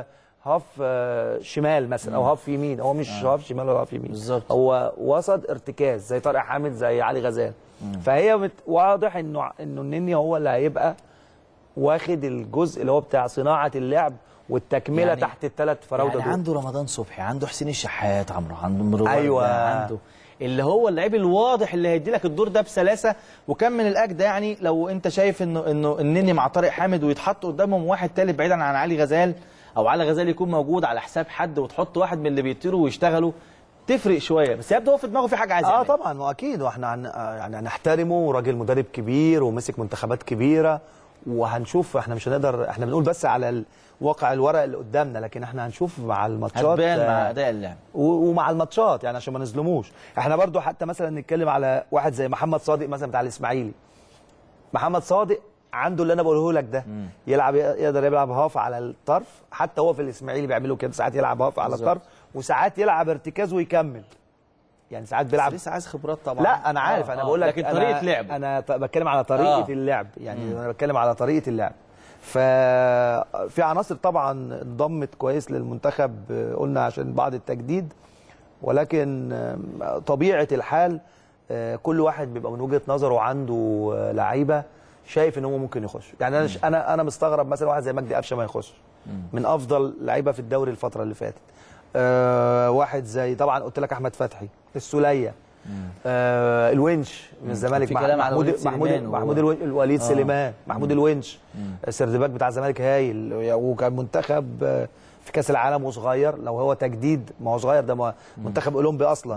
هاف آه، شمال مثلا او هاف يمين هو مش هاف شمال ولا هاف يمين بالظبط. هو وسط ارتكاز زي طارق حامد زي علي غزال فهي مت... واضح انه انه النني هو اللي هيبقى واخد الجزء اللي هو بتاع صناعه اللعب والتكمله يعني- يعني تحت الثلاث فراوده يعني دول عنده رمضان صبحي عنده حسين الشحات عمرو عنده مروان أيوة. عنده اللي هو اللعيب الواضح اللي هيدي لك الدور ده بسلاسه وكم من الاجدى يعني لو انت شايف انه انه النني مع طارق حامد ويتحط قدامهم واحد تالت بعيدا عن علي غزال او علي غزال يكون موجود على حساب حد وتحط واحد من اللي بيطيروا ويشتغلوا تفرق شويه بس يبدو هو في دماغه في حاجه عايز اه يعملها. طبعا واكيد واحنا هن... آه يعني هنحترمه وراجل مدرب كبير ومسك منتخبات كبيره وهنشوف احنا مش هنقدر احنا بنقول بس على ال- واقع الورق اللي قدامنا لكن احنا هنشوف مع الماتشات هتبان آه، مع اداء اللعب و- ومع الماتشات يعني عشان ما نظلموش احنا برضو حتى مثلا نتكلم على واحد زي محمد صادق مثلا بتاع الاسماعيلي محمد صادق عنده اللي انا بقوله لك ده يلعب يقدر يلعب هاف على الطرف حتى هو في الاسماعيلي بيعملوا كده ساعات يلعب هاف على بالظبط. الطرف وساعات يلعب ارتكاز ويكمل يعني ساعات بس بيلعب لسه عايز خبرات طبعا لا انا عارف آه، انا آه. بقول لك لكن أنا- طريقه لعب انا ط- بتكلم على طريقه آه. آه. اللعب يعني انا بتكلم على طريقه اللعب ففي عناصر طبعا انضمت كويس للمنتخب آه، قلنا عشان بعض التجديد ولكن آه، طبيعه الحال آه، كل واحد بيبقى من وجهه نظره عنده آه، لعيبه شايف ان هو ممكن يخش يعني انا انا انا مستغرب مثلا واحد زي مجدي قفشه ما يخش من افضل لعيبه في الدوري الفتره اللي فاتت آه واحد زي طبعا قلت لك احمد فتحي السوليه آه الونش من الزمالك في مع- كلام على محمود وليد محمود سليمان و- محمود الو- الوليد آه. سليمان محمود الونش السردباك بتاع الزمالك هايل وكان منتخب آه، في كاس العالم وصغير لو هو تجديد ما هو صغير ده ما- منتخب اولمبي اصلا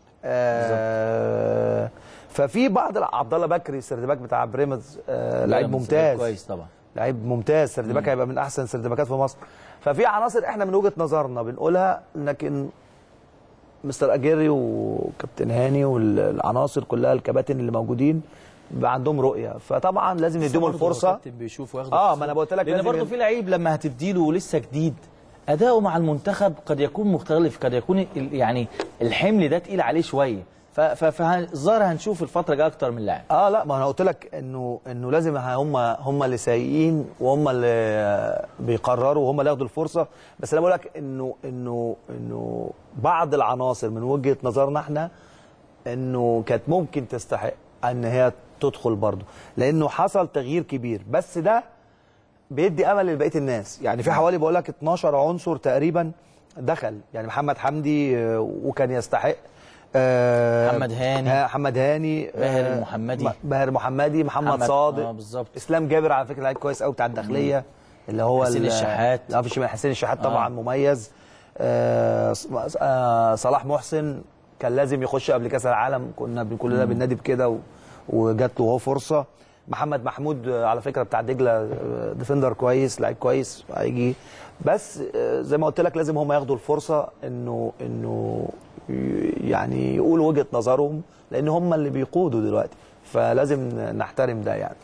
آه ففي بعض الع- عبد الله بكري السردباك بتاع بريمز آه لعيب ممتاز كويس طبعا لعيب ممتاز سردباك هيبقى من احسن سردباكات في مصر ففي عناصر احنا من وجهه نظرنا بنقولها لكن مستر اجيري وكابتن هاني والعناصر كلها الكباتن اللي موجودين بيبقى عندهم رؤيه فطبعا لازم نديهم برضه الفرصه الكابتن بيشوف وياخد اه الفرصة. ما انا قلت لك لان لازم برضه ين- في لعيب لما هتديله لسه جديد اداؤه مع المنتخب قد يكون مختلف قد يكون ال- يعني الحمل ده تقيل عليه شويه ف- ف- فالظاهر هنشوف الفتره الجايه اكتر من لاعب اه لا ما انا قلت لك انه انه لازم هم هم اللي سايقين وهم اللي بيقرروا وهم اللي ياخدوا الفرصه بس انا بقول لك انه انه انه بعض العناصر من وجهه نظرنا احنا انه كانت ممكن تستحق ان هي تدخل برضه لانه حصل تغيير كبير بس ده بيدي امل لبقيه الناس يعني في حوالي بقول لك 12 عنصر تقريبا دخل يعني محمد حمدي آه، وكان يستحق آه، محمد هاني. آه، محمد هاني باهر آه، المحمدي. م- باهر محمدي محمد, محمد- صادق آه، بالظبط. اسلام جابر على فكره لعيب كويس قوي بتاع الداخليه اللي هو حسين ال- الشحات. اه في الشمال حسين الشحات طبعا آه. مميز آه ص- آه صلاح محسن كان لازم يخش قبل كاس العالم كنا ب- كلنا بننادي بكده و- وجات له هو فرصه محمد محمود آه، على فكره بتاع دجله آه، ديفندر كويس لعيب كويس هيجي بس آه، زي ما قلت لك لازم هم ياخدوا الفرصه انه انه ي- يعني يقولوا وجهه نظرهم لان هم اللي بيقودوا دلوقتي فلازم نحترم ده يعني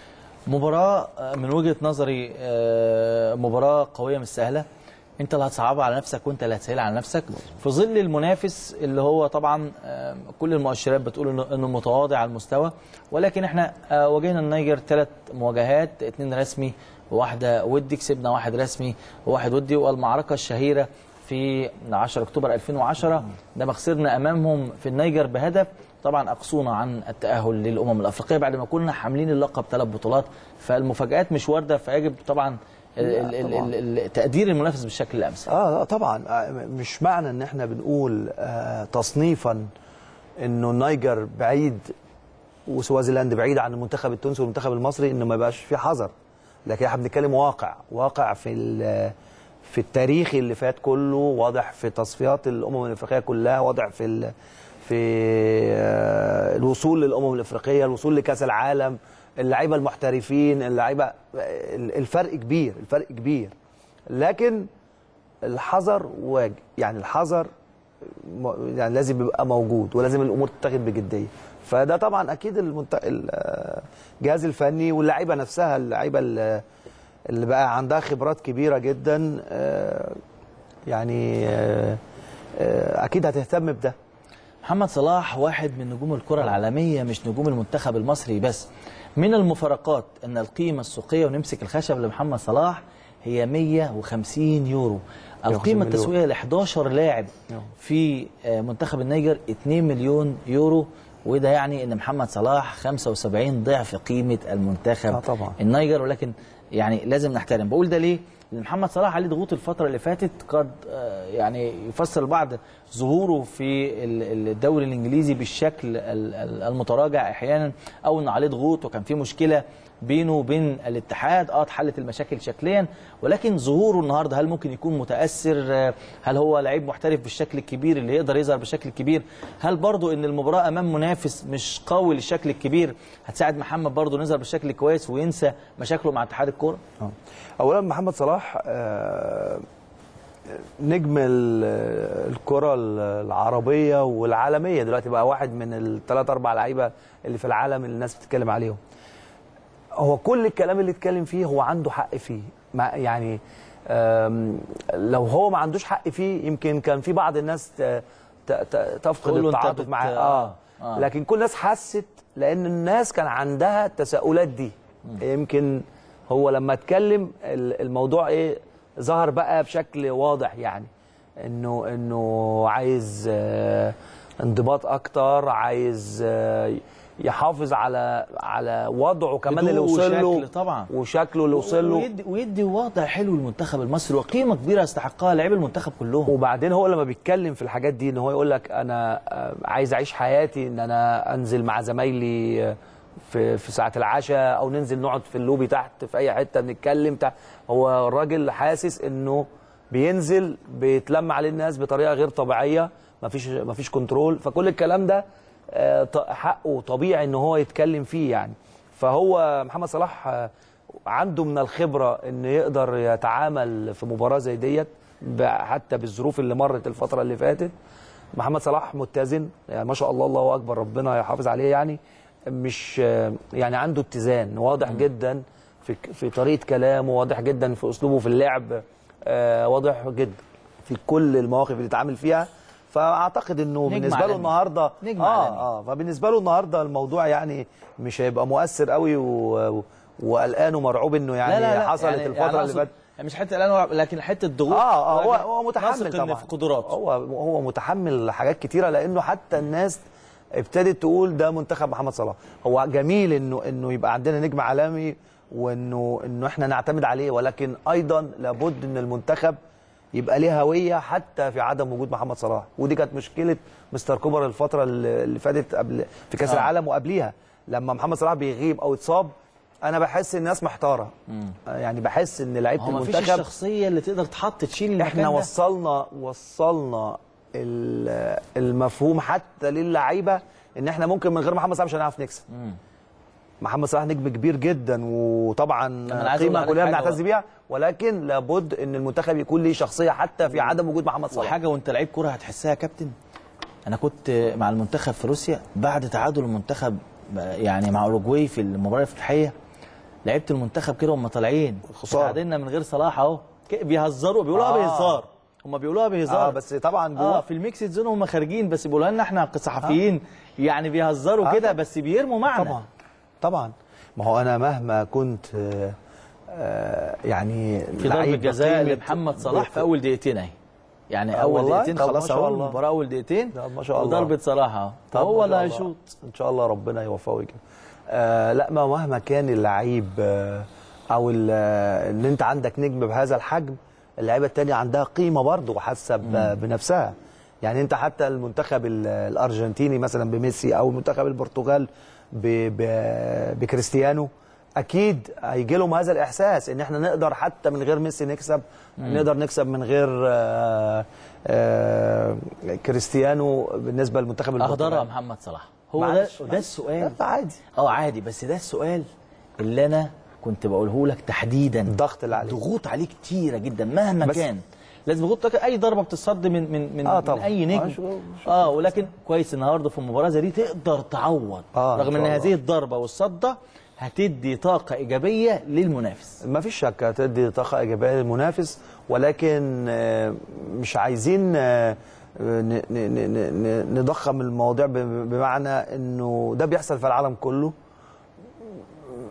مباراة آه، من وجهة نظري آه، مباراة قوية مش سهلة انت اللي هتصعبها على نفسك وانت اللي هتسهلها على نفسك في ظل المنافس اللي هو طبعا آه، كل المؤشرات بتقول انه انه متواضع على المستوى ولكن احنا آه، واجهنا النيجر ثلاث مواجهات اثنين رسمي وواحدة ودي كسبنا واحد رسمي وواحد ودي والمعركة الشهيرة في 10 اكتوبر 2010 لما خسرنا امامهم في النيجر بهدف طبعا اقصونا عن التاهل للامم الافريقيه بعد ما كنا حاملين اللقب ثلاث بطولات فالمفاجات مش وارده فيجب طبعا ال- ال- طبعاً. ال- ال- تقدير المنافس بالشكل الامثل اه لا طبعا آه، مش معنى ان احنا بنقول آه تصنيفا انه النيجر بعيد وسوازيلاند بعيد عن المنتخب التونسي والمنتخب المصري انه ما يبقاش في حذر لكن احنا بنتكلم واقع واقع في ال- في التاريخ اللي فات كله واضح في تصفيات الامم الافريقيه كلها واضح في ال- في آه، الوصول للامم الافريقيه الوصول لكاس العالم اللعيبه المحترفين اللعيبه الفرق كبير الفرق كبير لكن الحذر واجب يعني الحذر م- يعني لازم يبقى موجود ولازم الامور تتاخد بجديه فده طبعا اكيد المنت... ال- الجهاز الفني واللعيبه نفسها اللعيبه اللي اللي بقى عندها خبرات كبيره جدا آه، يعني آه، آه، اكيد هتهتم بده محمد صلاح واحد من نجوم الكرة العالمية مش نجوم المنتخب المصري بس من المفارقات أن القيمة السوقية ونمسك الخشب لمحمد صلاح هي 150 يورو 150 القيمه مليون. التسويقيه ل 11 لاعب نعم. في آه، منتخب النيجر 2 مليون يورو وده يعني ان محمد صلاح 75 ضعف قيمه المنتخب آه طبعا. النيجر ولكن يعني لازم نحترم بقول ده ليه لان محمد صلاح عليه ضغوط الفتره اللي فاتت قد آه، يعني يفسر البعض ظهوره في ال- الدوري الانجليزي بالشكل ال- ال- المتراجع احيانا او ان عليه ضغوط وكان في مشكله بينه وبين الاتحاد اه اتحلت المشاكل شكليا ولكن ظهوره النهارده هل ممكن يكون متاثر آه، هل هو لعيب محترف بالشكل الكبير اللي يقدر يظهر بالشكل الكبير هل برضو ان المباراه امام منافس مش قوي للشكل الكبير هتساعد محمد برضو نظهر بالشكل الكويس وينسى مشاكله مع اتحاد الكوره آه. اولا محمد صلاح آه، نجم ال- الكره العربيه والعالميه دلوقتي بقى واحد من الثلاث اربع لعيبه اللي في العالم اللي الناس بتتكلم عليهم هو كل الكلام اللي اتكلم فيه هو عنده حق فيه ما يعني آم، لو هو ما عندوش حق فيه يمكن كان في بعض الناس ت- ت- ت- تفقد تقول له أنت التعاطف بت- معاه آه، اه آه. لكن كل الناس حست لان الناس كان عندها التساؤلات دي يمكن هو لما اتكلم ال- الموضوع ايه ظهر بقى بشكل واضح يعني انه انه عايز آه، انضباط اكتر عايز آه، يحافظ على على وضعه كمان اللي هدوء وصل له وشكل طبعا. وشكله اللي وصل له ويدي, ويدي وضع حلو للمنتخب المصري وقيمه كبيره يستحقها لاعبي المنتخب كلهم وبعدين هو لما بيتكلم في الحاجات دي ان هو يقول لك انا آه، عايز اعيش حياتي ان انا انزل مع زمايلي آه، في في ساعه العشاء او ننزل نقعد في اللوبي تحت في اي حته بنتكلم تحت هو الراجل حاسس انه بينزل بيتلم عليه الناس بطريقه غير طبيعيه مفيش مفيش كنترول فكل الكلام ده آه، ط- حقه طبيعي ان هو يتكلم فيه يعني فهو محمد صلاح آه، عنده من الخبره ان يقدر يتعامل في مباراه زي ديت ب- حتى بالظروف اللي مرت الفتره اللي فاتت محمد صلاح متزن يعني ما شاء الله الله اكبر ربنا يحافظ عليه يعني مش آه، يعني عنده اتزان واضح جدا في في طريقه كلامه واضح جدا في اسلوبه في اللعب آه، واضح جدا في كل المواقف اللي اتعامل فيها فاعتقد انه نجم بالنسبه له عالمي. النهارده نجم اه عالمي. اه فبالنسبه له النهارده الموضوع يعني مش هيبقى مؤثر قوي و- و- وقلقان ومرعوب انه يعني حصلت يعني الفتره يعني اللي أقصد- فاتت يعني مش حته الان لكن حته ضغوط اه اه هو ولكن هو متحمل نثق إن طبعا في قدراته هو هو متحمل حاجات كتيره لانه حتى الناس ابتدت تقول ده منتخب محمد صلاح هو جميل انه انه يبقى عندنا نجم عالمي وانه انه احنا نعتمد عليه ولكن ايضا لابد ان المنتخب يبقى ليه هويه حتى في عدم وجود محمد صلاح ودي كانت مشكله مستر كوبر الفتره اللي اللي فاتت قبل في كاس آه. العالم وقبليها لما محمد صلاح بيغيب او يتصاب انا بحس الناس محتاره يعني بحس ان لعيبه هو ما فيش المنتخب الشخصيه اللي تقدر تحط تشيل المكان احنا ده. وصلنا وصلنا ال- المفهوم حتى للعيبه ان احنا ممكن من غير محمد صلاح مش هنعرف نكسب محمد صلاح نجم كبير جدا وطبعا أنا عايز أقول قيمه لحضرتك كلنا حاجة بنعتز بقى. بيها ولكن لابد ان المنتخب يكون ليه شخصيه حتى في عدم وجود محمد صلاح وحاجه وانت لعيب كوره هتحسها يا كابتن انا كنت مع المنتخب في روسيا بعد تعادل المنتخب يعني مع اوروجواي في المباراه الافتتاحيه لعيبه المنتخب كده هم طالعين خسارة. تعادلنا من غير صلاح اهو ك- بيهزروا بيقولوها آه. بهزار هم بيقولوها بهزار اه بس طبعا اه جوه في الميكس زون هم خارجين بس بيقولوا لنا احنا كصحفيين يعني بيهزروا آه. كده بس بيرموا معنى طبعا طبعا ما هو انا مهما كنت آه، آه، يعني في ضربه لعيب جزاء بقيمة- لمحمد صلاح في اول دقيقتين اهي يعني آه اول والله؟ دقيقتين طب ما خلاص شاء اهو الله. المباراه اول دقيقتين ده ما شاء الله. وضربه صلاح اهو طب هو ما اللي شاء الله. هيشوط ان شاء الله ربنا يوفقه كده آه لا ما مهما كان اللعيب آه او ال- آه، ان انت عندك نجم بهذا الحجم اللعيبه التانية عندها قيمه برضه وحاسه ب- بنفسها يعني انت حتى المنتخب ال- الارجنتيني مثلا بميسي او منتخب البرتغال ب- ب- بكريستيانو اكيد هيجي لهم هذا الاحساس ان احنا نقدر حتى من غير ميسي نكسب نقدر نكسب من غير آه آه كريستيانو بالنسبه للمنتخب البرتغال اهدرها محمد صلاح هو ده معلش، ده السؤال لا، عادي اه عادي بس ده السؤال اللي انا كنت بقوله لك تحديدا الضغط اللي عليه ضغوط عليه كتيره جدا مهما بس- كان لازم ضغوط لك اي ضربه بتصد من من من, آه من طبعا. اي آه، نجم شو- شو- اه ولكن كويس النهارده في المباراه زي دي تقدر تعوض آه، إن رغم ان شاء هذه الله. الضربه والصده هتدي طاقه ايجابيه للمنافس ما فيش شك هتدي طاقه ايجابيه للمنافس ولكن آه، مش عايزين آه، ن- ن- ن- ن- نضخم المواضيع ب- بمعنى انه ده بيحصل في العالم كله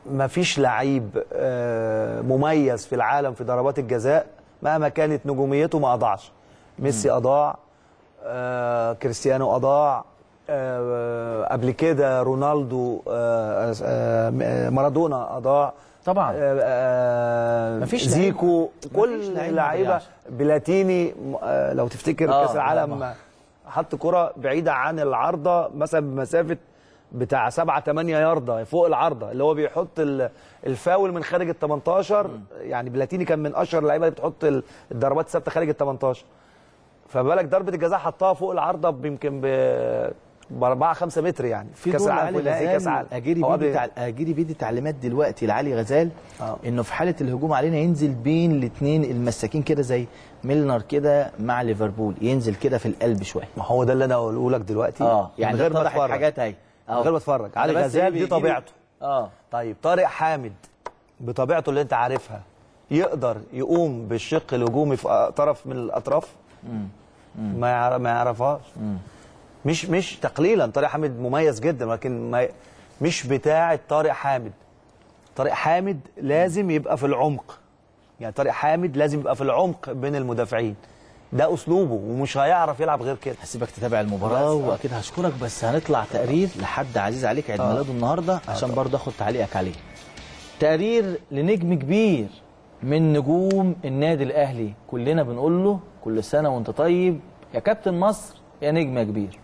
ما فيش لعيب آه، مميز في العالم في ضربات الجزاء مهما كانت نجوميته ما اضاعش ميسي اضاع آه، كريستيانو اضاع آه، قبل كده رونالدو آه، آه، مارادونا اضاع طبعا. آه، آه، مفيش لعيب- زيكو مفيش كل لعيب ما اللعيبه ضيعش. بلاتيني م- آه، لو تفتكر آه، كاس العالم طبعا. حط كرة بعيدة عن العارضة مثلا بمسافة بتاع 7 8 ياردة فوق العارضة اللي هو بيحط ال- الفاول من خارج ال 18 يعني بلاتيني كان من اشهر اللعيبه اللي بتحط ال- الضربات الثابته خارج ال 18 فبالك ضربة الجزاء حطها فوق العارضة يمكن ب ب 4 5 متر يعني في كاس جول العالم علي في نهائي كاس غزال العالم اجيري أو بيدي قبل- تع... اجيري بيدي تعليمات دلوقتي لعلي غزال آه. انه في حاله الهجوم علينا ينزل بين الاثنين المساكين كده زي ميلنر كده مع ليفربول ينزل كده في القلب شويه ما هو ده اللي انا اقوله لك دلوقتي اه يعني من غير ما اتضحت اتفرج حاجات اهي من غير ما اتفرج علي أنا بس غزال إيه دي بيجيلي- طبيعته اه طيب طارق حامد بطبيعته اللي انت عارفها يقدر يقوم بالشق الهجومي في طرف من الاطراف ما يعر- ما يعرفهاش مش مش تقليلا طارق حامد مميز جدا لكن ما مش بتاع طارق حامد طارق حامد لازم يبقى في العمق يعني طارق حامد لازم يبقى في العمق بين المدافعين ده اسلوبه ومش هيعرف يلعب غير كده هسيبك تتابع المباراه بس، آه. واكيد هشكرك بس هنطلع تقرير لحد عزيز عليك عيد آه. ميلاده النهارده عشان برضه اخد تعليقك عليه تقرير لنجم كبير من نجوم النادي الاهلي كلنا بنقول له كل سنه وانت طيب يا كابتن مصر يا نجم يا كبير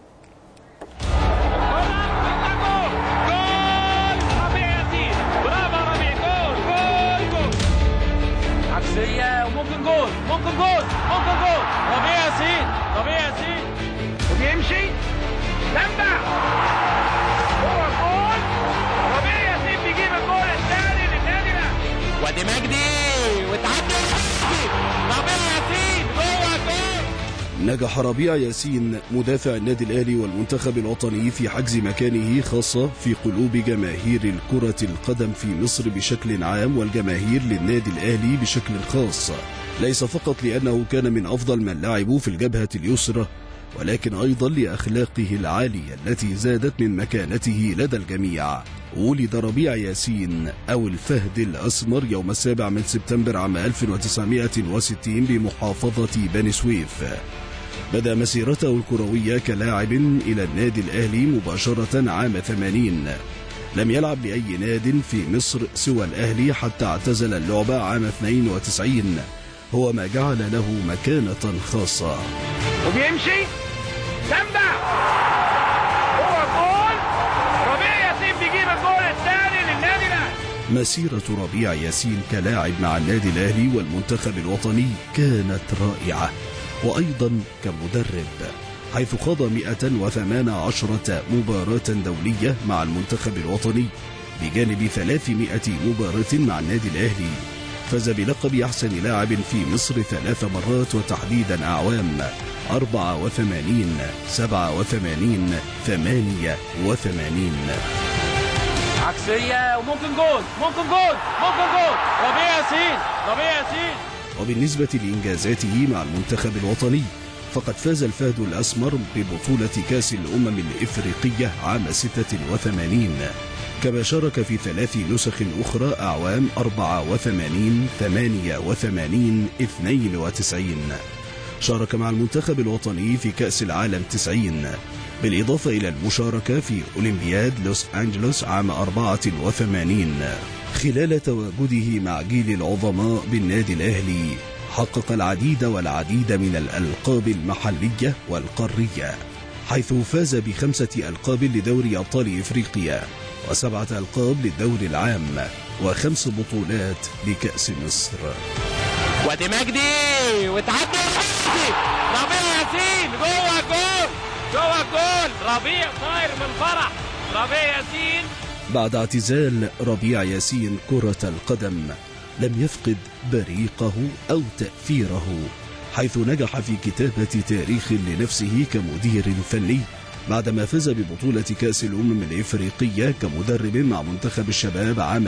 جول ربيع ياسين برافو ربيع جول جول جول عكسية وممكن جول ممكن جول ممكن جول ربيع ياسين ربيع ياسين وبيمشي لمبع هو جول ربيع ياسين بيجيب الجول الثاني للنادي الاهلي وادي مجدي وتعدي ربيع ياسين جوه جول نجح ربيع ياسين مدافع النادي الأهلي والمنتخب الوطني في حجز مكانه خاصة في قلوب جماهير الكرة القدم في مصر بشكل عام والجماهير للنادي الأهلي بشكل خاص ليس فقط لأنه كان من أفضل من لعبوا في الجبهة اليسرى ولكن أيضا لأخلاقه العالية التي زادت من مكانته لدى الجميع ولد ربيع ياسين أو الفهد الأسمر يوم السابع من سبتمبر عام 1960 بمحافظة بني سويف بدأ مسيرته الكروية كلاعب إلى النادي الأهلي مباشرة عام 80 لم يلعب لأي ناد في مصر سوى الأهلي حتى اعتزل اللعبة عام 92 هو ما جعل له مكانة خاصة وبيمشي لمبع هو جول ربيع ياسين بيجيب الجول الثاني للنادي الاهلي مسيرة ربيع ياسين كلاعب مع النادي الأهلي والمنتخب الوطني كانت رائعة وأيضا كمدرب حيث خاض 118 مباراة دولية مع المنتخب الوطني بجانب 300 مباراة مع النادي الأهلي فاز بلقب أحسن لاعب في مصر ثلاث مرات وتحديدا أعوام 84 87 88 عكسية وممكن جول ممكن جول ممكن جول ربيع ياسين ربيع ياسين وبالنسبة لإنجازاته مع المنتخب الوطني فقد فاز الفهد الأسمر ببطولة كأس الأمم الإفريقية عام 86 كما شارك في ثلاث نسخ أخرى أعوام 84 88 92 شارك مع المنتخب الوطني في كأس العالم 90 بالإضافة إلى المشاركة في أولمبياد لوس أنجلوس عام 84 خلال تواجده مع جيل العظماء بالنادي الأهلي حقق العديد والعديد من الألقاب المحلية والقارية حيث فاز بخمسة ألقاب لدوري أبطال إفريقيا وسبعة ألقاب للدوري العام وخمس بطولات لكأس مصر وادي مجدي وتعدي مجدي ربيع ياسين جوه جول جوه جول ربيع طاير من فرح ربيع ياسين بعد اعتزال ربيع ياسين كرة القدم لم يفقد بريقه أو تأثيره حيث نجح في كتابة تاريخ لنفسه كمدير فني بعدما فاز ببطولة كأس الأمم الإفريقية كمدرب مع منتخب الشباب عام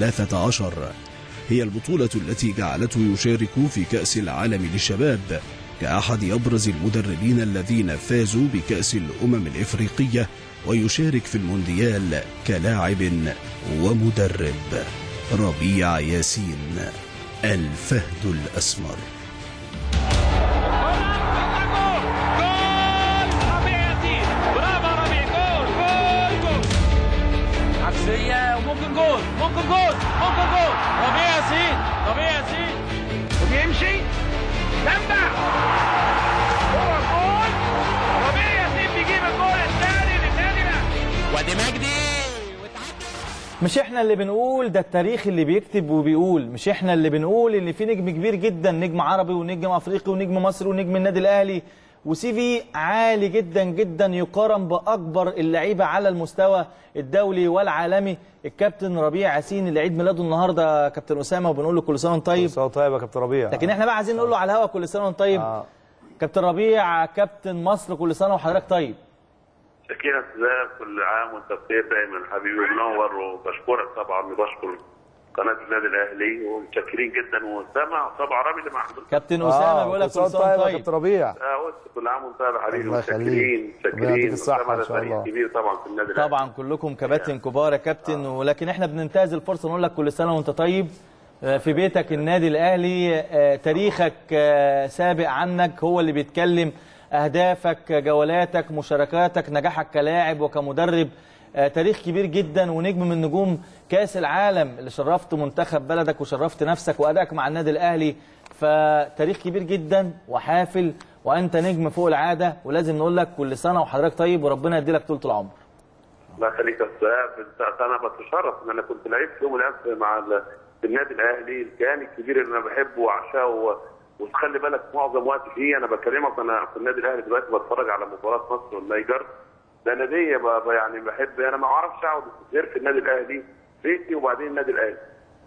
2013 هي البطولة التي جعلته يشارك في كأس العالم للشباب كأحد أبرز المدربين الذين فازوا بكأس الأمم الإفريقية ويشارك في المونديال كلاعب ومدرب ربيع ياسين الفهد الأسمر جول ربيع ياسين برافو ربيع جول جول جول عكسية وممكن جول ممكن جول ممكن جول ربيع ياسين ربيع ياسين وبيمشي تنبع هو جول ربيع ياسين بيجيب الجول الثاني للنادي الاهلي وادي مجدي مش احنا اللي بنقول ده التاريخ اللي بيكتب وبيقول مش احنا اللي بنقول ان في نجم كبير جدا نجم عربي ونجم افريقي ونجم مصري ونجم النادي الاهلي وسي في عالي جدا جدا يقارن باكبر اللعيبه على المستوى الدولي والعالمي الكابتن ربيع ياسين اللي عيد ميلاده النهارده يا كابتن اسامه وبنقول له كل سنه وانت طيب طيب طيب يا كابتن ربيع لكن احنا بقى عايزين نقول له على الهوا كل سنه وانت طيب آه. كابتن ربيع كابتن مصر كل سنه وحضرتك طيب شكينا ازاي كل عام وانت بخير دايما حبيبي منور وبشكرك طبعا وبشكر قناه النادي الاهلي ومتشكرين جدا وسامع طبعا عربي اللي معاك كابتن اسامه بيقول لك كل سنه وانت طيب يا طيب كابتن ربيع اه قلت كل عام وانت طيب يا حبيبي الله يخليك. متشكرين ربنا يديك متشكرين الصحة أسامة إن ده شاء فريق الله. كبير طبعا في النادي الاهلي طبعا كلكم كباتن كبار يا كابتن ولكن احنا بننتهز الفرصه نقول لك كل سنه وانت طيب آه، في بيتك النادي الاهلي آه، تاريخك آه، سابق عنك هو اللي بيتكلم اهدافك جولاتك مشاركاتك نجاحك كلاعب وكمدرب آه، تاريخ كبير جدا ونجم من نجوم كاس العالم اللي شرفت منتخب بلدك وشرفت نفسك وادائك مع النادي الاهلي فتاريخ كبير جدا وحافل وانت نجم فوق العاده ولازم نقول لك كل سنه وحضرتك طيب وربنا يديلك طول العمر الله يخليك يا استاذ انت انا بتشرف ان انا كنت لعيب في يوم من الايام مع ال- في النادي الاهلي الكيان الكبير اللي انا بحبه وعشاه و- وتخلي بالك معظم وقتي فيه انا بكلمك انا في النادي الاهلي دلوقتي بتفرج على مباراه مصر والنيجر ده انا دي ب- ب- يعني بحب انا ما اعرفش اقعد غير في النادي الاهلي بيتي وبعدين النادي الاهلي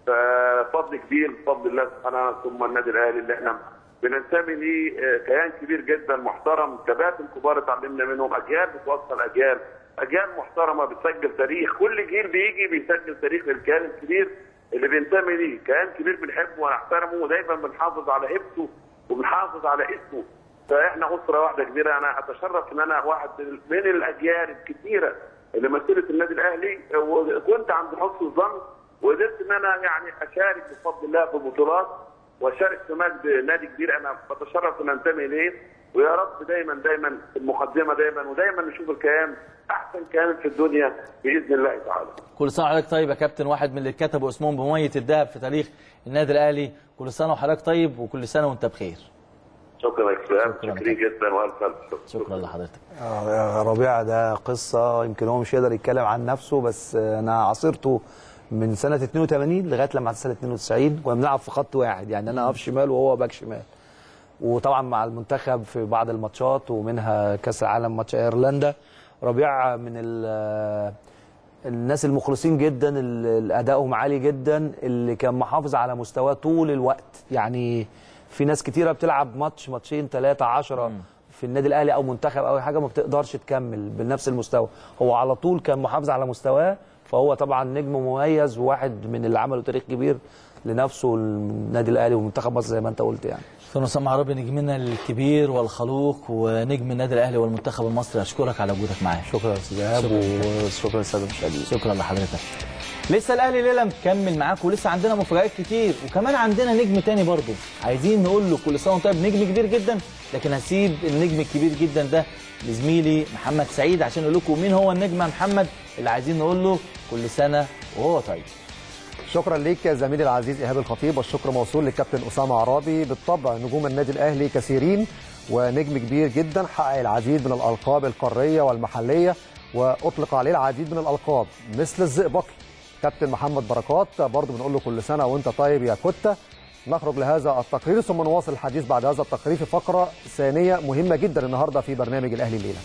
ففضل كبير بفضل الله سبحانه ثم النادي الاهلي اللي احنا بننتمي ليه آه، كيان كبير جدا محترم كباتن كبار اتعلمنا منهم اجيال بتوصل اجيال اجيال محترمه بتسجل تاريخ كل جيل بيجي بيسجل تاريخ للكيان الكبير اللي بينتمي ليه كيان كبير بنحبه ونحترمه ودايما بنحافظ على هيبته وبنحافظ على اسمه فاحنا اسره واحده كبيره انا اتشرف ان انا واحد من الاجيال الكثيره اللي مثلت النادي الاهلي وكنت عند حسن الظن وقدرت ان انا يعني اشارك بفضل الله في بطولات واشارك في مجد نادي كبير انا بتشرف ان انتمي اليه ويا رب دايما دايما المقدمه دايما ودايما نشوف الكيان احسن كيان في الدنيا باذن الله تعالى. كل سنه وحضرتك طيب يا كابتن واحد من اللي كتبوا اسمهم بميه الذهب في تاريخ النادي الاهلي كل سنه وحضرتك طيب وكل سنه وانت بخير شكرا يا استاذ شكراً. متشكرين جدا والف الف شكر. شكرا لحضرتك آه، يا ربيع ده قصة يمكن هو مش يقدر يتكلم عن نفسه بس أنا عاصرته من سنة 82 لغاية لما عدت سنة 92 كنا بنلعب في خط واحد يعني أنا هاف شمال وهو باك شمال وطبعا مع المنتخب في بعض الماتشات ومنها كأس العالم ماتش ايرلندا ربيع من ال- الناس المخلصين جدا اللي ادائهم عالي جدا اللي كان محافظ على مستواه طول الوقت يعني في ناس كتيره بتلعب ماتش ماتشين ثلاثه عشرة في النادي الاهلي او منتخب او أي حاجه ما بتقدرش تكمل بنفس المستوى هو على طول كان محافظ على مستواه فهو طبعا نجم مميز وواحد من اللي عملوا تاريخ كبير لنفسه النادي الاهلي ومنتخب مصر زي ما انت قلت يعني كابتن اسامه عربي نجمنا الكبير والخلوق ونجم النادي الاهلي والمنتخب المصري اشكرك على وجودك معايا شكرا يا استاذ ايهاب وشكرا للساده المشاهدين شكرا لحضرتك لسه الاهلي ليله مكمل معاك ولسه عندنا مفاجآت كتير وكمان عندنا نجم تاني برضه عايزين نقول له كل سنه وانت طيب نجم كبير جدا لكن هسيب النجم الكبير جدا ده لزميلي محمد سعيد عشان اقول لكم مين هو النجم يا محمد اللي عايزين نقول له كل سنه وهو طيب شكرا ليك يا زميلي العزيز ايهاب الخطيب والشكر موصول للكابتن اسامه عرابي بالطبع نجوم النادي الاهلي كثيرين ونجم كبير جدا حقق العديد من الالقاب القاريه والمحليه واطلق عليه العديد من الالقاب مثل الزئبقي كابتن محمد بركات برضه بنقول له كل سنه وانت طيب يا كوتا نخرج لهذا التقرير ثم نواصل الحديث بعد هذا التقرير في فقره ثانيه مهمه جدا النهارده في برنامج الاهلي الليله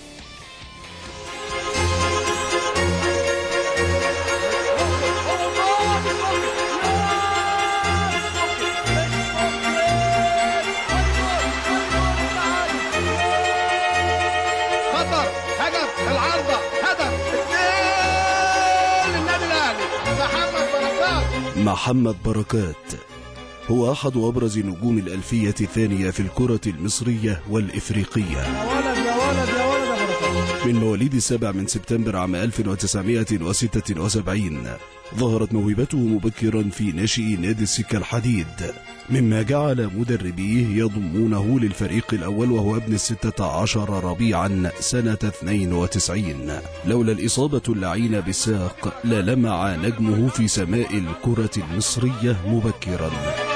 خطر هدف العارضة هدف اثنين للنادي الأهلي محمد بركات محمد بركات هو أحد أبرز نجوم الألفية الثانية في الكرة المصرية والإفريقية ولد يا ولد يا ولد يا بركات من مواليد السابع من سبتمبر عام 1976 ظهرت موهبته مبكرا في ناشئ نادي السكة الحديد مما جعل مدربيه يضمونه للفريق الأول وهو ابن الستة عشر ربيعا سنة 92 لولا الإصابة اللعينة بالساق للمع نجمه في سماء الكرة المصرية مبكرا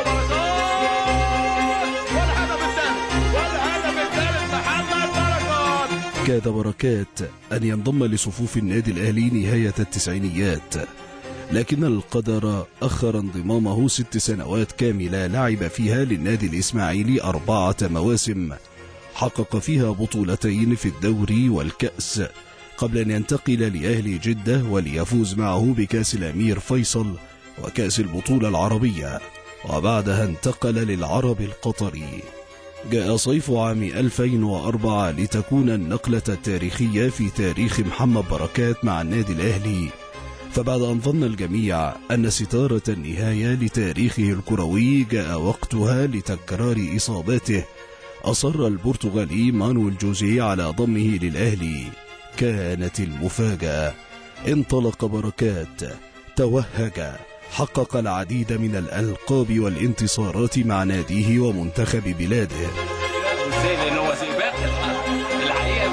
والهدف الثالث والهدف الثالث محمد بركات كاد بركات أن ينضم لصفوف النادي الأهلي نهاية التسعينيات لكن القدر أخر انضمامه ست سنوات كاملة لعب فيها للنادي الإسماعيلي أربعة مواسم حقق فيها بطولتين في الدوري والكأس قبل أن ينتقل لأهل جدة وليفوز معه بكأس الأمير فيصل وكأس البطولة العربية وبعدها انتقل للعرب القطري جاء صيف عام 2004 لتكون النقلة التاريخية في تاريخ محمد بركات مع النادي الأهلي فبعد أن ظن الجميع أن ستارة النهاية لتاريخه الكروي جاء وقتها لتكرار إصاباته أصر البرتغالي مانويل جوزيه على ضمه للأهلي كانت المفاجأة انطلق بركات توهج حقق العديد من الألقاب والانتصارات مع ناديه ومنتخب بلاده ازاي لان هو سيبات الحقيقه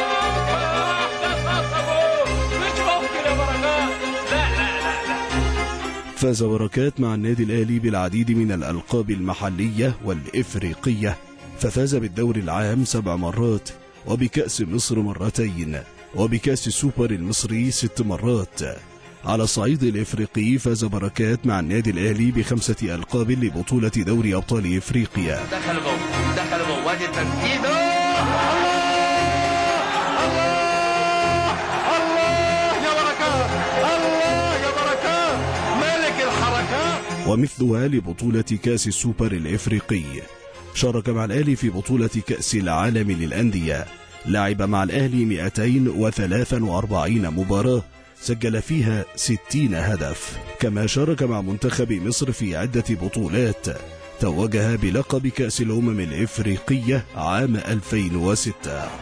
مش ممكن يا بركات لا لا لا لا فاز بركات مع النادي الأهلي بالعديد من الألقاب المحلية والإفريقية ففاز بالدوري العام سبع مرات وبكأس مصر مرتين وبكأس السوبر المصري ست مرات على الصعيد الإفريقي فاز بركات مع النادي الأهلي بخمسة ألقاب لبطولة دوري أبطال إفريقيا دخل جوه دخل جوه وادي التسديد الله يا بركات الله يا بركات ملك الحركات ومثلها لبطولة كأس السوبر الإفريقي شارك مع الأهلي في بطولة كأس العالم للأندية لعب مع الأهلي 243 مباراة سجل فيها 60 هدف كما شارك مع منتخب مصر في عدة بطولات توجها بلقب كأس الأمم الإفريقية عام 2006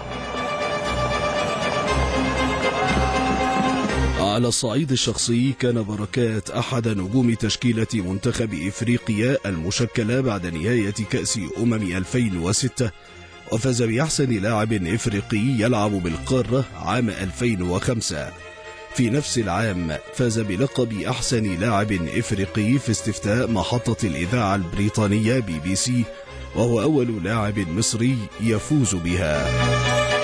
على الصعيد الشخصي كان بركات أحد نجوم تشكيلة منتخب إفريقيا المشكلة بعد نهاية كأس أمم 2006 وفاز بأحسن لاعب إفريقي يلعب بالقارة عام 2005 في نفس العام فاز بلقب أحسن لاعب إفريقي في استفتاء محطة الإذاعة البريطانية بي بي سي وهو أول لاعب مصري يفوز بها